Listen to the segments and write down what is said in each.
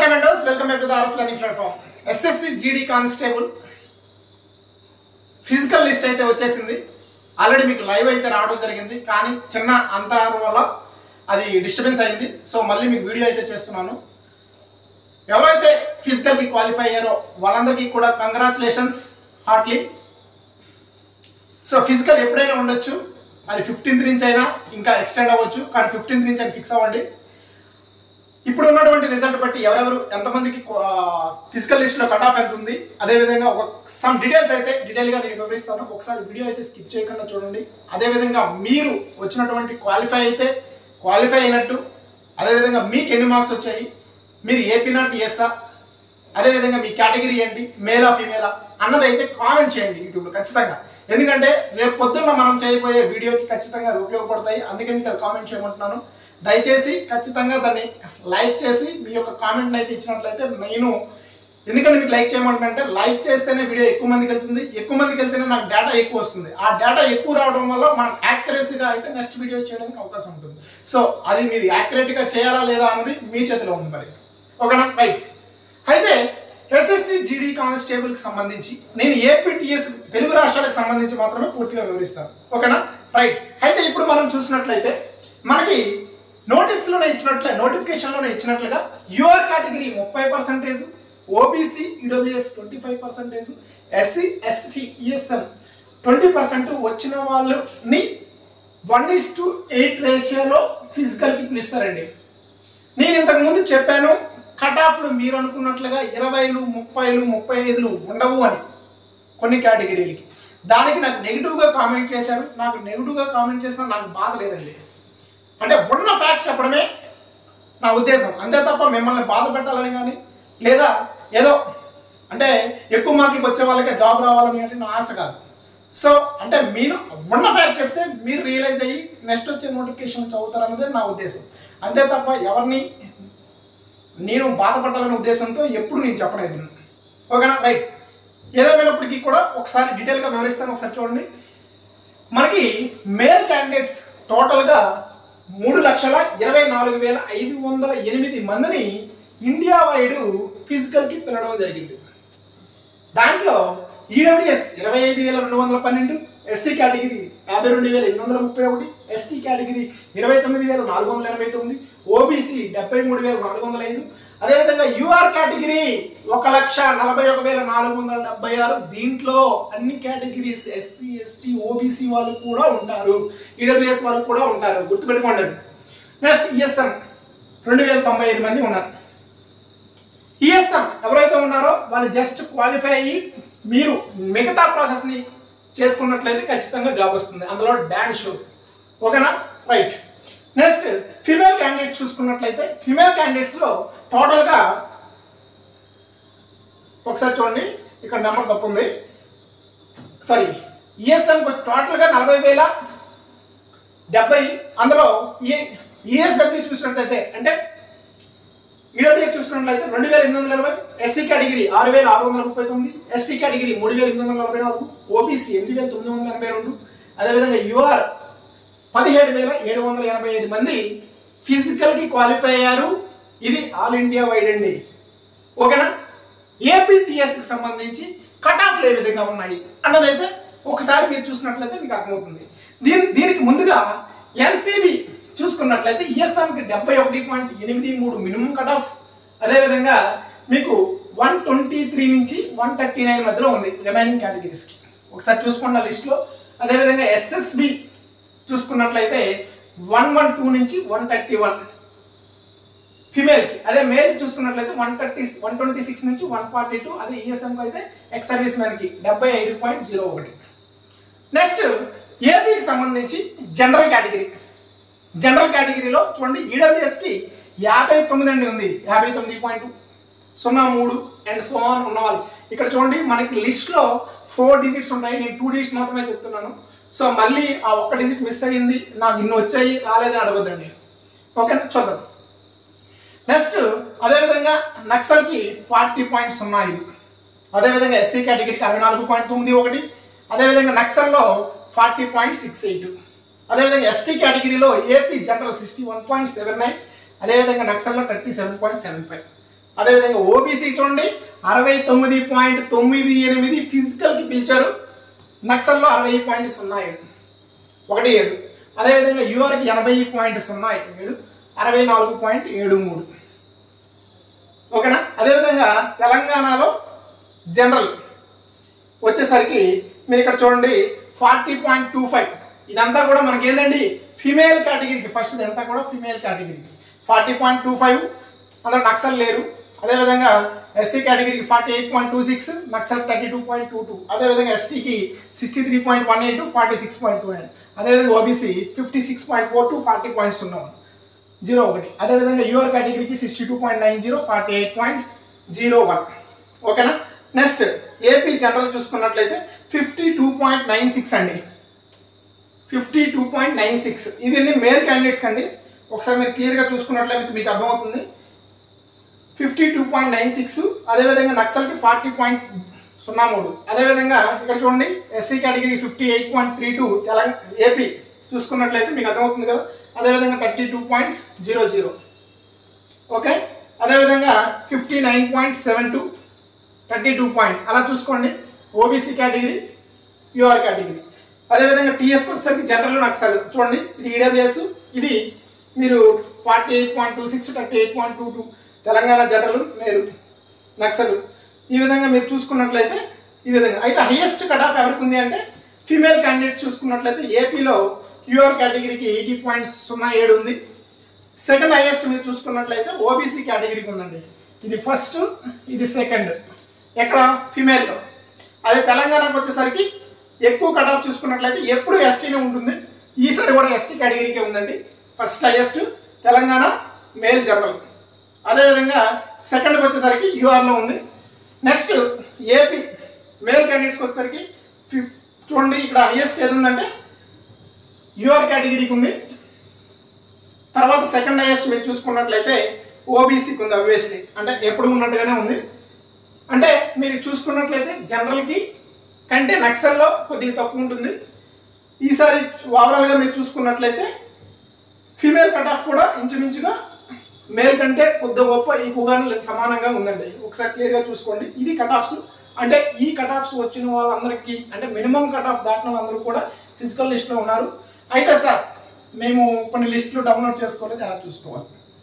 hi మెండోస్ welcome back to the RS learning platform SSC GD constable physical list అయితే వచ్చేసింది already మీకు live అయితే రావడం జరిగింది కానీ చిన్న అంతరారం వల్ల అది డిస్టర్బెన్స్ అయింది సో మళ్ళీ మీకు వీడియో అయితే చేస్తున్నాను ఎవరైతే ఫిజికల్కి క్వాలిఫై అయ్యారో వాళ్ళందరికీ కూడా కంగ్రాచులేషన్స్ హార్ట్లీ సో ఫిజికల్ ఎప్పుడైనా ఉండొచ్చు అది ఫిఫ్టీన్త్ నుంచి అయినా ఇంకా ఎక్స్టెండ్ అవ్వచ్చు కానీ ఫిఫ్టీన్త్ నుంచి అని ఫిక్స్ అవ్వండి ఇప్పుడు ఉన్నటువంటి రిజల్ట్ బట్టి ఎవరెవరు ఎంతమందికి ఫిజికల్ లిస్ట్లో కట్ ఆఫ్ ఎంత ఉంది అదేవిధంగా ఒక సమ్ డీటెయిల్స్ అయితే డీటెయిల్గా నేను వివరిస్తాను ఒకసారి వీడియో అయితే స్కిప్ చేయకుండా చూడండి అదేవిధంగా మీరు వచ్చినటువంటి క్వాలిఫై అయితే క్వాలిఫై అయినట్టు అదేవిధంగా మీకు ఎన్ని మార్క్స్ వచ్చాయి మీరు ఏపీనా టీఎస్ఆ అదేవిధంగా మీ కేటగిరీ ఏంటి మేలా ఫీమేలా అన్నది అయితే కామెంట్ చేయండి యూట్యూబ్లో ఖచ్చితంగా ఎందుకంటే రేపు పొద్దున్న మనం చేయబోయే వీడియోకి ఖచ్చితంగా అవి ఉపయోగపడతాయి అందుకే మీకు అవి కామెంట్ చేయమంటున్నాను దయచేసి ఖచ్చితంగా దాన్ని లైక్ చేసి మీ యొక్క కామెంట్ని అయితే ఇచ్చినట్లయితే నేను ఎందుకంటే మీకు లైక్ చేయమంటున్నానంటే లైక్ చేస్తేనే వీడియో ఎక్కువ మందికి వెళ్తుంది ఎక్కువ మందికి వెళ్తేనే నాకు డేటా ఎక్కువ వస్తుంది ఆ డేటా ఎక్కువ రావడం వల్ల మనం యాక్యురసీగా అయితే నెక్స్ట్ వీడియో చేయడానికి అవకాశం ఉంటుంది సో అది మీరు యాక్యురేట్గా చేయాలా లేదా అన్నది మీ చేతిలో ఉంది మరి ఓకేనా రైట్ అయితే ఎస్ఎస్సి జీడీ కానిస్టేబుల్కి సంబంధించి నేను ఏపీటీఎస్ తెలుగు రాష్ట్రాలకు సంబంధించి మాత్రమే పూర్తిగా వివరిస్తాను ఓకేనా రైట్ అయితే ఇప్పుడు మనం చూసినట్లయితే మనకి నోటీస్లోనే ఇచ్చినట్లే నోటిఫికేషన్లోనే ఇచ్చినట్లుగా యూఆర్ కేటగిరీ ముప్పై percentage OBC EWS twenty five percentage SC ST ESM twenty percent వచ్చిన వాళ్ళని వన్ ఇస్ టు ఎయిట్ రేషియోలో ఫిజికల్కి పిలుస్తారండి నేను ఇంతకు ముందు చెప్పాను కట్ ఆఫ్లు మీరు అనుకున్నట్లుగా ఇరవైలు ముప్పైలు ముప్పై ఐదులు ఉండవు అని కొన్ని కేటగిరీలకి దానికి నాకు నెగిటివ్గా కామెంట్ చేశారు నాకు నెగిటివ్గా కామెంట్ చేసినా నాకు బాధ లేదండి అంటే ఉన్న ఫ్యాక్ట్ చెప్పడమే నా ఉద్దేశం అంతే తప్ప మిమ్మల్ని బాధ పెట్టాలని కానీ లేదా ఏదో అంటే ఎక్కువ మార్కులకు వచ్చే వాళ్ళకే జాబ్ రావాలని అంటే నా ఆశ కాదు సో అంటే మీరు ఉన్న ఫ్యాక్ట్ చెప్తే మీరు రియలైజ్ అయ్యి నెక్స్ట్ వచ్చే నోటిఫికేషన్ చదువుతారన్నదే నా ఉద్దేశం అంతే తప్ప ఎవరిని నేను బాధపడాలనే ఉద్దేశంతో ఎప్పుడు నేను చెప్పలేదు ఓకేనా రైట్ ఏదేమైనప్పటికీ కూడా ఒకసారి డీటెయిల్గా వివరిస్తాను ఒకసారి చూడండి మనకి మేల్ క్యాండిడేట్స్ టోటల్గా మూడు లక్షల ఇరవై నాలుగు వేల ఐదు వందల ఎనిమిది మందిని ఇండియా వైడ్ ఫిజికల్కి పిలవడం జరిగింది దాంట్లో ఈడబ్ల్యూఎస్ ఇరవై ఐదు వేల రెండు వందల పన్నెండు ఎస్సీ కేటగిరీ యాభై రెండు వేల ఎనిమిది వందల ముప్పై ఒకటి ఎస్టీ కేటగిరీ ఇరవై తొమ్మిది వేల నాలుగు వందల ఎనభై తొమ్మిది ఓబీసీ డెబ్బై మూడు వేల నాలుగు వందల ఐదు అదేవిధంగా యూఆర్ కేటగిరీ ఒక లక్ష నలభై ఒక వేల నాలుగు వందల డెబ్బై ఆరు దీంట్లో అన్ని కేటగిరీస్ ఎస్సీ ఎస్టీ ఓబీసీ వాళ్ళు కూడా ఉంటారు ఈడబ్ల్యూఎస్ వాళ్ళు కూడా ఉంటారు గుర్తుపెట్టుకోండి నెక్స్ట్ ఈఎస్ఎం రెండు వేల తొంభై ఐదు మంది ఉన్నారు ఈఎస్ఎం ఎవరైతే ఉన్నారో వాళ్ళు జస్ట్ క్వాలిఫై అయ్యి మీరు మిగతా ప్రాసెస్ని చేసుకున్నట్లయితే ఖచ్చితంగా జాబ్ వస్తుంది అందులో డాన్ షో ఓకేనా రైట్ నెక్స్ట్ ఫిమేల్ క్యాండిడేట్ చూసుకున్నట్లయితే ఫిమేల్ క్యాండిడేట్స్లో టోటల్గా ఒకసారి చూడండి ఇక్కడ నెంబర్ తప్పు ఉంది సారీ ఈఎస్ఎం టోటల్గా నలభై వేల డెబ్బై అందులో ఈ ఈఎస్డబ్ల్యూ చూసినట్లయితే అంటే ఈడబ్ల్యూఎస్ చూసుకున్నట్లయితే రెండు వేల ఎనిమిది వందల ఇరవై ఎస్సీ కేటగిరీ ఆరు వేల ఆరు వందల ముప్పై తొమ్మిది ఎస్టీ కేటగిరీ మూడు వేల ఎనిమిది వందల నలభై నాలుగు ఓబీసీ ఎనిమిది వేల తొమ్మిది వందల ఎనభై రెండు అదేవిధంగా యూఆర్ పదిహేడు వేల ఏడు వందల ఎనభై ఐదు మంది ఫిజికల్కి క్వాలిఫై అయ్యారు ఇది ఆల్ ఇండియా వైడ్ అండి ఓకేనా ఏపీటీఎస్కి సంబంధించి కట్ ఆఫ్లు ఏ విధంగా ఉన్నాయి అన్నదైతే ఒకసారి మీరు చూసినట్లయితే మీకు అర్థమవుతుంది దీని దీనికి ముందుగా ఎన్సీబీ చూసుకున్నట్లయితే ఈఎస్ఎంకి డెబ్బై ఒకటి పాయింట్ ఎనిమిది మూడు మినిమం కట్ ఆఫ్ అదేవిధంగా మీకు వన్ ట్వంటీ త్రీ నుంచి వన్ థర్టీ నైన్ మధ్యలో ఉంది రిమైనింగ్ కేటగిరీస్కి ఒకసారి చూసుకోండి ఆ లిస్ట్లో అదేవిధంగా ఎస్ఎస్బి చూసుకున్నట్లయితే వన్ వన్ టూ నుంచి వన్ థర్టీ వన్ ఫిమేల్కి అదే మేల్ చూసుకున్నట్లయితే one thirty one twenty six నుంచి వన్ ఫార్టీ టూ అదే ఈఎస్ఎంకి అయితే ఎక్స్ సర్వీస్ మ్యాన్కి డెబ్బై ఐదు పాయింట్ జీరో ఒకటి నెక్స్ట్ ఏపీకి సంబంధించి జనరల్ కేటగిరీ జనరల్ కేటగిరీలో చూడండి ఈడబ్ల్యూఎస్కి యాభై తొమ్మిది అండి ఉంది యాభై తొమ్మిది పాయింట్ సున్నా మూడు అండ్ సో ఆన్ ఉన్న వాళ్ళు ఇక్కడ చూడండి మనకి లిస్ట్లో ఫోర్ డిజిట్స్ ఉంటాయి నేను టూ డిజిట్స్ మాత్రమే చెప్తున్నాను సో మళ్ళీ ఆ ఒక్క డిజిట్ మిస్ అయ్యింది నాకు ఇన్ని వచ్చాయి రాలేదని అడగొద్దండి ఓకేనా చూద్దాం నెక్స్ట్ అదేవిధంగా నక్సల్కి ఫార్టీ పాయింట్ సున్నా ఐదు అదేవిధంగా ఎస్సీ కేటగిరీకి అరవై నాలుగు పాయింట్ తొమ్మిది ఒకటి అదేవిధంగా నక్సల్లో ఫార్టీ పాయింట్ సిక్స్ ఎయిట్ అదేవిధంగా ఎస్టీ కేటగిరీలో AP general sixty one point seven nine అదేవిధంగా నక్సల్లో thirty seven point seven five అదేవిధంగా ఓబీసీ చూడండి అరవై తొమ్మిది పాయింట్ తొమ్మిది ఎనిమిది ఫిజికల్కి పిలిచారు నక్సల్లో అరవై పాయింట్ సున్నా ఏడు ఒకటి ఏడు అదేవిధంగా యూఆర్కి ఎనభై పాయింట్ సున్నా ఏడు అరవై నాలుగు పాయింట్ ఏడు మూడు ఓకేనా అదేవిధంగా తెలంగాణలో జనరల్ వచ్చేసరికి మీరు ఇక్కడ చూడండి ఫార్టీ పాయింట్ టూ ఫైవ్ ఇదంతా కూడా మనకి ఏంటండి ఫిమేల్ కేటగిరీకి ఫస్ట్ ఇదంతా కూడా ఫిమేల్ కేటగిరీకి ఫార్టీ పాయింట్ టూ ఫైవ్ అందులో నక్సల్ లేరు అదేవిధంగా ఎస్సీ కేటగిరీకి forty eight point two six Naxal thirty two point two two అదేవిధంగా ఎస్టీకి sixty three point one eight forty six point two nine అదేవిధంగా OBC fifty six point four two forty points ఉన్నాం zero ఒకటి అదేవిధంగా యూఆర్ కేటగిరీకి sixty two point nine zero forty eight point zero one ఓకేనా next AP general చూసుకున్నట్లయితే fifty two point nine six అండి fifty two point nine six ఇది male candidates అండి ఒకసారి మీరు క్లియర్గా చూసుకున్నట్లయితే మీకు అర్థమవుతుంది fifty two point nine six అదేవిధంగా నక్సల్కి ఫార్టీ పాయింట్ సున్నా మూడు అదేవిధంగా ఇక్కడ చూడండి SC category fifty eight point three two Telangana AP చూసుకున్నట్లయితే మీకు అర్థమవుతుంది కదా అదేవిధంగా thirty two point zero zero okay అదేవిధంగా fifty nine point seven two thirty two point అలా చూసుకోండి ఓబీసీ కేటగిరీ యూఆర్ కేటగిరీ అదేవిధంగా టీఎస్ వచ్చేసరికి జనరల్ నక్సల్ చూడండి ఇది ఈడబ్ల్యూఎస్ ఇది మీరు forty eight point two six thirty eight point two two Telangana general మీరు నక్సల్ ఈ విధంగా మీరు చూసుకున్నట్లయితే ఈ విధంగా అయితే హైయెస్ట్ కట్ ఆఫ్ ఎవరికి ఉంది అంటే ఫీమేల్ క్యాండిడేట్ చూసుకున్నట్లయితే ఏపీలో యూఆర్ కేటగిరీకి ఎయిటీ పాయింట్ సున్నా ఏడు ఉంది సెకండ్ హైయెస్ట్ మీరు చూసుకున్నట్లయితే ఓబీసీ కేటగిరీకి ఉందండి ఇది ఫస్ట్ ఇది సెకండ్ ఎక్కడ ఫిమేల్లో అదే తెలంగాణకు వచ్చేసరికి ఎక్కువ కట్ ఆఫ్ చూసుకున్నట్లయితే ఎప్పుడు ఎస్టీనే ఉంటుంది ఈసారి కూడా ఎస్టీ కేటగిరీకే ఉందండి first highest Telangana male general అదేవిధంగా సెకండ్కి వచ్చేసరికి యూఆర్లో ఉంది నెక్స్ట్ ఏపీ మేల్ క్యాండిడేట్స్కి వచ్చేసరికి ఫిఫ్ చూడండి ఇక్కడ హైయెస్ట్ ఏది ఉందంటే యూఆర్ కేటగిరీకి ఉంది తర్వాత సెకండ్ హైయెస్ట్ మీరు చూసుకున్నట్లయితే ఓబీసీకి ఉంది అబ్వియస్లీ అంటే ఎప్పుడు ఉన్నట్టుగానే ఉంది అంటే మీరు చూసుకున్నట్లయితే జనరల్కి కంటే నక్సల్లో కొద్దిగా తక్కువ ఉంటుంది ఈసారి ఓవరాల్గా మీరు చూసుకున్నట్లయితే ఫీమేల్ కట్ ఆఫ్ కూడా ఇంచుమించుగా మేల్ కంటే కొద్ది గొప్ప ఎక్కువగానే లేదు సమానంగా ఉందండి ఒకసారి క్లియర్గా చూసుకోండి ఇది కట్ ఆఫ్స్ అంటే ఈ కట్ ఆఫ్స్ వచ్చిన వాళ్ళందరికీ అంటే మినిమం కట్ ఆఫ్ దాటిన వాళ్ళందరూ కూడా ఫిజికల్ లిస్ట్లో ఉన్నారు అయితే సార్ మేము కొన్ని లిస్టులు డౌన్లోడ్ చేసుకోలేదు ఎలా చూసుకోవాలి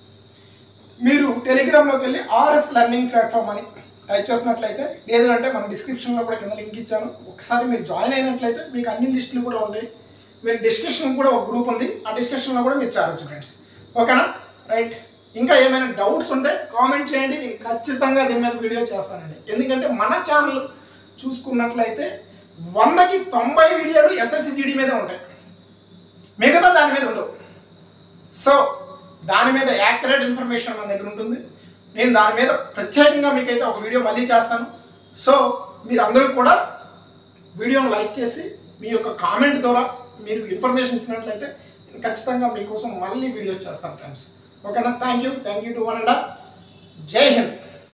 మీరు టెలిగ్రామ్లోకి వెళ్ళి ఆర్ఎస్ లెర్నింగ్ ప్లాట్ఫామ్ అని టైప్ చేసినట్లయితే లేదు అంటే మన డిస్క్రిప్షన్లో కూడా కింద లింక్ ఇచ్చాను ఒకసారి మీరు జాయిన్ అయినట్లయితే మీకు అన్ని లిస్టులు కూడా ఉంటాయి మీరు డిస్కషన్ కూడా ఒక గ్రూప్ ఉంది ఆ డిస్కషన్లో కూడా మీరు చేరవచ్చు ఫ్రెండ్స్ ఓకేనా రైట్ ఇంకా ఏమైనా డౌట్స్ ఉంటే కామెంట్ చేయండి నేను ఖచ్చితంగా దీని మీద వీడియో చేస్తానండి ఎందుకంటే మన ఛానల్ చూసుకున్నట్లయితే వందకి తొంభై వీడియోలు ఎస్ఎస్సిజిడి మీదే ఉంటాయి మిగతా దాని మీద ఉండవు సో దాని మీద యాక్యురేట్ ఇన్ఫర్మేషన్ మన దగ్గర ఉంటుంది నేను దాని మీద ప్రత్యేకంగా మీకైతే ఒక వీడియో మళ్ళీ చేస్తాను సో మీరు అందరూ కూడా వీడియోని లైక్ చేసి మీ యొక్క కామెంట్ ద్వారా మీరు ఇన్ఫర్మేషన్ ఇచ్చినట్లయితే నేను ఖచ్చితంగా మీకోసం మళ్ళీ వీడియోస్ చేస్తాను ఫ్రెండ్స్ ఓకేనా thank you thank you to one and జై హింద్